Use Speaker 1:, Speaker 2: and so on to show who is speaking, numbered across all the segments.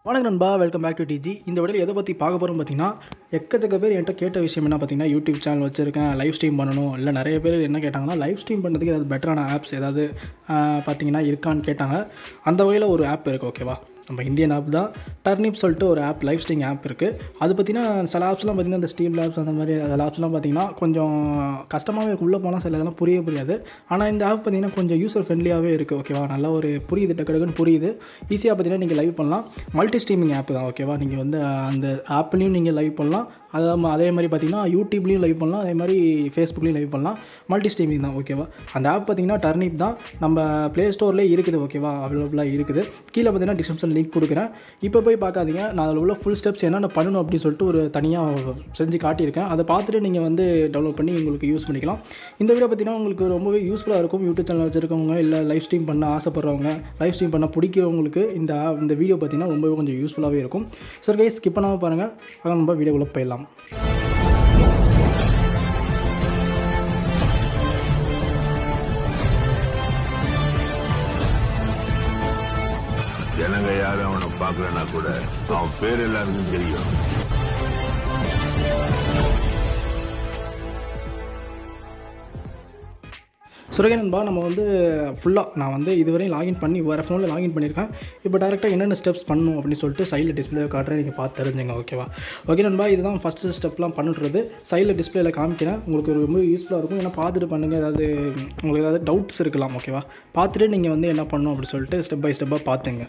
Speaker 1: வணக்கம் நண்பா welcome back to டிஜி இந்த வீடியோவில் எதை பற்றி பார்க்க போகிறோம் பார்த்தீங்கன்னா எக்கச்சக்க பேர் என்கிட்ட கேட்ட விஷயம் என்ன பார்த்தீங்கன்னா யூடியூப் சேனல் வச்சுருக்கேன் லைவ் ஸ்ட்ரீம் பண்ணணும் இல்லை நிறைய பேர் என்ன கேட்டாங்கன்னா லைவ் ஸ்ட்ரீம் பண்ணுறதுக்கு ஏதாவது பெட்டரான ஆப்ஸ் ஏதாவது ஆஹ், பார்த்தீங்கன்னா இருக்கான்னு கேட்டாங்க அந்த வகையில் ஒரு ஆப் இருக்குது ஓகேவா நம்ம இந்தியன் ஆப் தான் டர்னிப் சொல்லிட்டு ஒரு ஆப் லைவ் ஸ்ட்ரீம் ஆப் இருக்குது அது பார்த்தீங்கன்னா சில ஆப்ஸ்லாம் பார்த்தீங்கன்னா இந்த ஸ்டீம் லேப்ஸ் அந்த மாதிரி ஆப்ஸ்லாம் பார்த்தீங்கன்னா கொஞ்சம் கஷ்டமாகவே இருக்கும் உள்ளே போனால் சில இதெல்லாம் புரிய புரியாது ஆனால் இந்த ஆப் பார்த்தீங்கன்னா கொஞ்சம் யூசர் ஃப்ரெண்ட்லியாகவே இருக்குது ஓகேவா நல்லா ஒரு புரியுது டக்கு டக்குன்னு புரியுது ஈஸியாக பார்த்தீங்கன்னா நீங்கள் லைவ் பண்ணலாம் மல்டி ஸ்ட்ரீமிங் ஆப் தான் ஓகேவா நீங்கள் வந்து அந்த ஆப்லேயும் நீங்கள் லைவ் பண்ணலாம் அது ம- அதே மாதிரி பார்த்தீங்கன்னா யூடியூப்லேயும் லைவ் பண்ணலாம் அதே மாதிரி ஃபேஸ்புக்லேயும் லைவ் பண்ணலாம் மல்டி ஸ்ட்ரீமிங் தான் ஓகேவா அந்த ஆப் பார்த்தீங்கன்னா டர்னிப் தான் நம்ம ப்ளே ஸ்டோர்லேயே இருக்குது ஓகேவா அவைலபிளாக இருக்குது கீழே பார்த்தீங்கன்னா டிஸ்கிரிப்ஷன் லிங்க் கொடுக்குறேன் இப்போ போய் பார்க்காதீங்க நான் அதில் உள்ள ஃபுல் ஸ்டெப்ஸ் என்னென்ன பண்ணணும் அப்படின்னு சொல்லிட்டு ஒரு தனியாக செஞ்சு காட்டியிருக்கேன் அதை பார்த்துட்டு நீங்கள் வந்து டவுன்லோட் பண்ணி உங்களுக்கு யூஸ் பண்ணிக்கலாம் இந்த வீடியோ பார்த்தீங்கன்னா உங்களுக்கு ரொம்பவே யூஸ்ஃபுல்லாக இருக்கும் யூடியூப் சேனல் வச்சுருக்கவங்க இல்லை லைவ் ஸ்ட்ரீம் பண்ண ஆசைப்படுறவங்க லைவ் ஸ்ட்ரீம் பண்ண பிடிக்கிறவங்களுக்கு இந்த app- இந்த வீடியோ பார்த்தீங்கன்னா ரொம்பவே கொஞ்சம் யூஸ்ஃபுல்லாகவே இருக்கும் சரி கைஸ் ஸ்கிப் பண்ணாமல் பாருங்கள் அங்கே நம்ம வீடியோக்குள்ளே போயிடலாம்
Speaker 2: ஜனங்க யாரும் அவனை பார்க்கலன்னா கூட அவன் பேர் எல்லாருக்கும் தெரியும்
Speaker 1: சுரகே நண்பா நம்ம வந்து ஃபுல்லாக நான் வந்து இதுவரையும் லாகின் பண்ணி வேறு ஃபோனில் லாகின் பண்ணியிருக்கேன் இப்போ டேரெக்டாக என்னென்ன ஸ்டெப்ஸ் பண்ணணும் அப்படின்னு சொல்லிட்டு சைடில் டிஸ்பிளே காட்டுறேன் நீங்கள் பார்த்து தெரிஞ்சுங்க ஓகேவா ஓகே நண்பா இதுதான் ஃபஸ்ட்டு ஸ்டெப்லாம் பண்ணுறது சைடில் டிஸ்பிளேல காமிக்கிறேன் உங்களுக்கு ரொம்ப யூஸ்ஃபுல்லாக இருக்கும் ஏன்னா பார்த்துட்டு பண்ணுங்கள் ஏதாவது உங்களுக்கு ஏதாவது டவுட்ஸ் இருக்கலாம் ஓகேவா பார்த்துட்டு நீங்கள் வந்து என்ன பண்ணணும் அப்படின்னு சொல்லிட்டு ஸ்டெப் பை ஸ்டெப்பாக பார்த்துங்க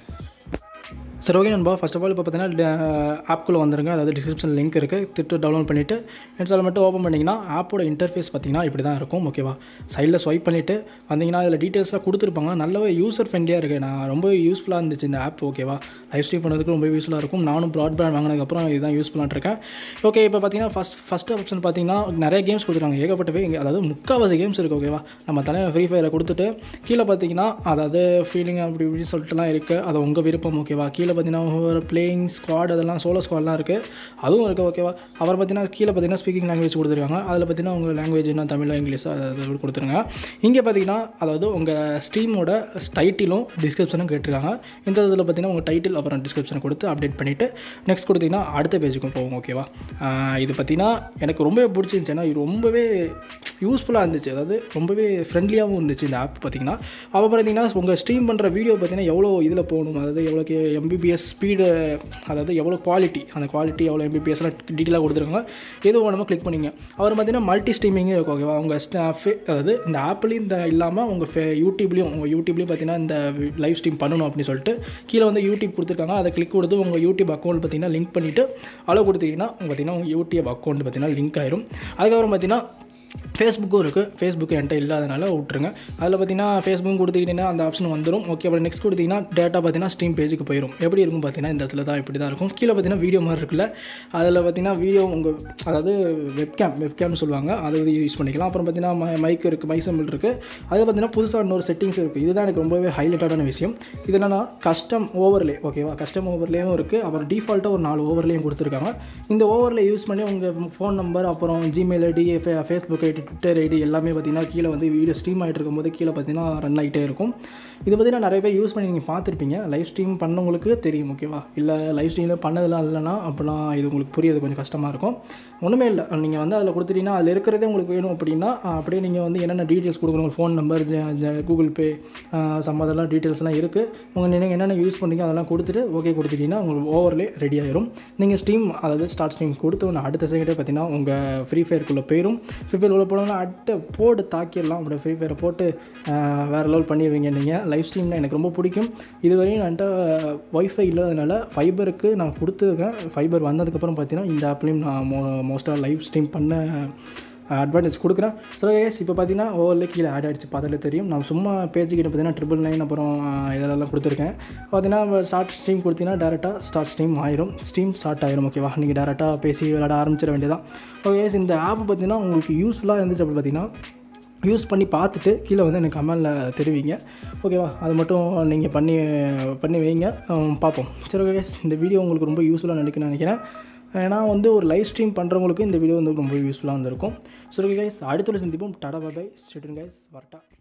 Speaker 1: சரி ஓகே நண்பா ஃபர்ஸ்ட் ஆஃப் ஆல் இப்போ பார்த்தீங்கன்னா ஆப்குள்ளே வந்துருங்க அதாவது டிஸ்கிரிப்ஷன் லிங்க் இருக்குது திட்டு டவுன்லோட் பண்ணிவிட்டு இன்ஸ்டால் மட்டும் ஓப்பன் பண்ணிங்கன்னா ஆப்போட இன்டர்ஃபேஸ் பார்த்தீங்கன்னா இப்படி தான் இருக்கும் ஓகேவா சைடில் ஸ்வைப் பண்ணிவிட்டு வந்தீங்கன்னா அதில் டீட்டெயில்ஸாக கொடுத்துருப்பாங்க நல்லாவே யூசர் ஃப்ரெண்ட்லியாக இருக்குது நான் ரொம்ப யூஸ்ஃபுல்லாக இருந்துச்சு இந்த ஆப் ஓகேவா லைவ் ஸ்ட்ரீம் பண்ணுறதுக்கு ரொம்ப யூஸ்ஃபுல்லாக இருக்கும் நானும் ப்ராட்பேண்ட் வாங்கினதுக்கப்புறம் இதுதான் யூஸ் பண்ணிட்டு இருக்கேன் ஓகே இப்போ பார்த்தீங்கன்னா ஃபஸ்ட் ஃபஸ்ட் ஆப்ஷன் பார்த்தீங்கன்னா நிறைய கேம்ஸ் கொடுத்துருக்காங்க ஏகப்பட்டவே இங்கே அதாவது முக்கால்வாசி கேம்ஸ் இருக்குது ஓகேவா நம்ம தலைவர் ஃப்ரீ ஃபயரை கொடுத்துட்டு கீழே பார்த்தீங்கன்னா அதாவது ஃபீலிங் அப்படி இப்படி சொல்லிட்டுலாம் இருக்குது அது உங்கள் விருப்பம் ஓகேவா கீழே பார்த்தீங்கன்னா பிளேயிங் ஸ்குவாட் அதெல்லாம் சோலோ ஸ்குவாட்லாம் இருக்குது அதுவும் இருக்குது ஓகேவா அவர் பார்த்தீங்கன்னா கீழே பார்த்தீங்கன்னா ஸ்பீக்கிங் லாங்குவேஜ் கொடுத்துருக்காங்க அதில் பார்த்தீங்கன்னா உங்கள் லாங்குவேஜ் என்ன தமிழ் இங்கிலீஷ் அது கொடுத்துருங்க இங்கே பார்த்தீங்கன்னா அதாவது உங்கள் ஸ்ட்ரீமோட டைட்டிலும் டிஸ்கிரிப்ஷனும் கேட்டிருக்காங்க இந்த இதில் பார்த்தீங்கன்னா உங்கள் டைட்டில் அப்புறம் டிஸ்கிரிப்ஷன் கொடுத்து அப்டேட் பண்ணிவிட்டு நெக்ஸ்ட் கொடுத்தீங்கன்னா அடுத்த பேஜுக்கும் போகும் ஓகேவா ஆஹ் இது பார்த்தீங்கன்னா எனக்கு ரொம்பவே பிடிச்சிருந்துச்சு ஏன்னா இது ரொம்பவே யூஸ்ஃபுல்லாக இருந்துச்சு அதாவது ரொம்பவே ஃப்ரெண்ட்லியாகவும் இருந்துச்சு இந்த ஆப் பார்த்தீங்கன்னா அப்போ பார்த்தீங்கன்னா உங்கள் ஸ்ட்ரீம் பண்ணுற வீடியோ பார்த்தீங்கன்னா எவ்வளோ இதில் போகணும் அதாவது எவ்வளோ எம்பிபிஎஸ் ஸ்பீடு அதாவது எவ்வளோ குவாலிட்டி அந்த குவாலிட்டி எவ்வளோ எம்பிபிஎஸ்லாம் டீட்டெயிலாக கொடுத்துருக்காங்க எது வேணுமோ கிளிக் பண்ணிங்க அவர் பார்த்தீங்கன்னா மல்டி ஸ்ட்ரீமிங்கே இருக்கும் ஓகேவா உங்கள் அதாவது இந்த ஆப்லேயும் இந்த இல்லாமல் உங்கள் ஃபே யூடியூப்லேயும் உங்கள் யூடியூப்லேயும் பார்த்தீங்கன்னா இந்த லைவ் ஸ்ட்ரீம் பண்ணணும் அப்படின்னு சொல்லிட்டு கீழே வந்து யூடியூப் கொடுத்துருக்காங்க அதை கிளிக் கொடுத்து உங்கள் யூடியூப் அக்கௌண்ட் பார்த்தீங்கன்னா லிங்க் பண்ணிவிட்டு அளவு கொடுத்தீங்கன்னா உங்க பார்த்தீங்கன்னா உங்கள் யூடியூப் அக்கௌண்ட் பார்த்தீங்கன்னா லிங்க் ஆயிரும் அதுக்கப்புறம் பார்த்தீங்கன்னா ஃபேஸ்புக்கும் இருக்குது ஃபேஸ்புக் என்கிட்ட இல்லாதனால விட்ருங்க அதில் பார்த்தீங்கன்னா ஃபேஸ்புக்கும் கொடுத்துக்கிட்டிங்கன்னா அந்த ஆப்ஷன் வந்துடும் ஓகே அப்புறம் நெக்ஸ்ட் கொடுத்தீங்கன்னா டேட்டா பார்த்தீங்கன்னா ஸ்ட்ரீம் பேஜுக்கு போயிடும் எப்படி இருக்கும் பார்த்தீங்கன்னா இந்த இடத்துல தான் இப்படி தான் இருக்கும் கீழே பார்த்தீங்கன்னா வீடியோ மாதிரி இருக்குல்ல அதில் பார்த்தீங்கன்னா வீடியோ உங்கள் அதாவது வெப்கேம் வெப்கேம்னு சொல்லுவாங்க அதை வந்து யூஸ் பண்ணிக்கலாம் அப்புறம் பார்த்தீங்கன்னா மைக் இருக்குது மை சிம்பிள் இருக்குது அது பார்த்தீங்கன்னா புதுசாக இன்னொரு செட்டிங்ஸ் இருக்குது இதுதான் எனக்கு ரொம்பவே ஹைலைட்டடான விஷயம் இது என்னன்னா கஸ்டம் ஓவர்லே ஓகேவா கஸ்டம் ஓவர்லேயும் இருக்குது அப்புறம் டிஃபால்ட்டாக ஒரு நாலு ஓவர்லேயும் கொடுத்துருக்காங்க இந்த ஓவரில் யூஸ் பண்ணி உங்கள் ஃபோன் நம்பர் அப்புறம் Gmail ID Facebook ID Twitter ID எல்லாமே பார்த்தீங்கன்னா கீழே வந்து வீடியோ ஸ்ட்ரீம் ஆகிட்டு இருக்கும்போது கீழே பார்த்தீங்கன்னா ரன் ஆகிட்டே இருக்கும் இது பார்த்தீங்கன்னா நிறைய பேர் யூஸ் பண்ணி நீங்கள் பார்த்துருப்பீங்க லைவ் ஸ்ட்ரீம் பண்ணவங்களுக்கு தெரியும் ஓகேவா இல்லை லைவ் ஸ்ட்ரீமில் பண்ணதெல்லாம் இல்லைன்னா அப்போலாம் இது உங்களுக்கு புரியுது கொஞ்சம் கஷ்டமாக இருக்கும் ஒன்றுமே இல்லை நீங்கள் வந்து அதில் கொடுத்துட்டீங்கன்னா அதில் இருக்கிறதே உங்களுக்கு வேணும் அப்படின்னா அஹ், அப்படியே நீங்கள் வந்து என்னென்ன டீட்டெயில்ஸ் கொடுக்கணும் phone number Google Pay some அதெல்லாம் டீட்டெயில்ஸ்லாம் இருக்குது உங்கள் நீங்கள் என்னென்ன யூஸ் பண்ணுறீங்க அதெல்லாம் கொடுத்துட்டு ஓகே கொடுத்துட்டீங்கன்னா உங்களுக்கு ஓவர்லே ரெடி ஆயிரும் நீங்கள் ஸ்ட்ரீம் அதாவது ஸ்டார்ட் ஸ்ட்ரீம் கொடுத்து ஒன்று அடுத்த செகண்டே பார்த்தீங்கன்னா உங்கள் ஃப்ரீ ஃபயருக்குள்ளே போயிடும் ஃப்ரீ ஃபயர் உள்ள போனோம்னா அட்டை போட்டு தாக்கிடலாம் அப்படியே ஃப்ரீ ஃபயரை போட்டு அஹ், வேறு லெவல் பண்ணிடுவீங்க நீங்கள் லைவ் ஸ்ட்ரீம்னா எனக்கு ரொம்ப பிடிக்கும் இதுவரையும் என்கிட்ட ஒய்ஃபை இல்லாதனால ஃபைபருக்கு நான் கொடுத்துருக்கேன் ஃபைபர் வந்ததுக்கப்புறம் பார்த்தீங்கன்னா இந்த ஆப்லேயும் நான் மோ மோஸ்ட்டாக லைவ் ஸ்ட்ரீம் பண்ண அட்வான்டேஜ் கொடுக்குறேன் ஸோ எஸ் இப்போ பார்த்தீங்கன்னா ஓவரில் கீழே ஆட் ஆகிடுச்சு பார்த்தாலே தெரியும் நான் சும்மா பேஜுக்கிட்ட பார்த்தீங்கன்னா ட்ரிபிள் நைன் அப்புறம் ஆஹ், இதெல்லாம் கொடுத்துருக்கேன் பார்த்தீங்கன்னா ஸ்டார்ட் ஸ்ட்ரீம் கொடுத்தீங்கன்னா டேரெக்டாக ஸ்டார்ட் ஸ்ட்ரீம் ஆயிரும் ஸ்ட்ரீம் ஸ்டார்ட் ஆயிரும் ஓகேவா நீங்கள் டேரெக்டாக பேசி விளையாட ஆரம்பிச்சிட வேண்டியதான் ஓகே இந்த ஆப் பார்த்தீங்கன்னா உங்களுக்கு யூஸ்ஃபுல்லாக இருந்துச்சு அப்படி பார்த்தீங்கன்னா யூஸ் பண்ணி பார்த்துட்டு கீழே வந்து எனக்கு கமெண்டில் தெரிவிங்க ஓகேவா அது மட்டும் நீங்கள் பண்ணி பண்ணி வைங்க ஹம், பார்ப்போம் சரி ஓகே guys, இந்த வீடியோ உங்களுக்கு ரொம்ப யூஸ்ஃபுல்லாக நினைக்கிறேன் நினைக்கிறேன் ஏன்னா வந்து ஒரு லைவ் ஸ்ட்ரீம் பண்ணுறவங்களுக்கு இந்த வீடியோ வந்து ரொம்ப யூஸ்ஃபுல்லாக வந்திருக்கும் சரி ஓகே கைஸ் அடுத்த ஒரு சந்திப்போம் டாடா பாய் ஸ்டூடெண்ட் கைஸ் வரட்டா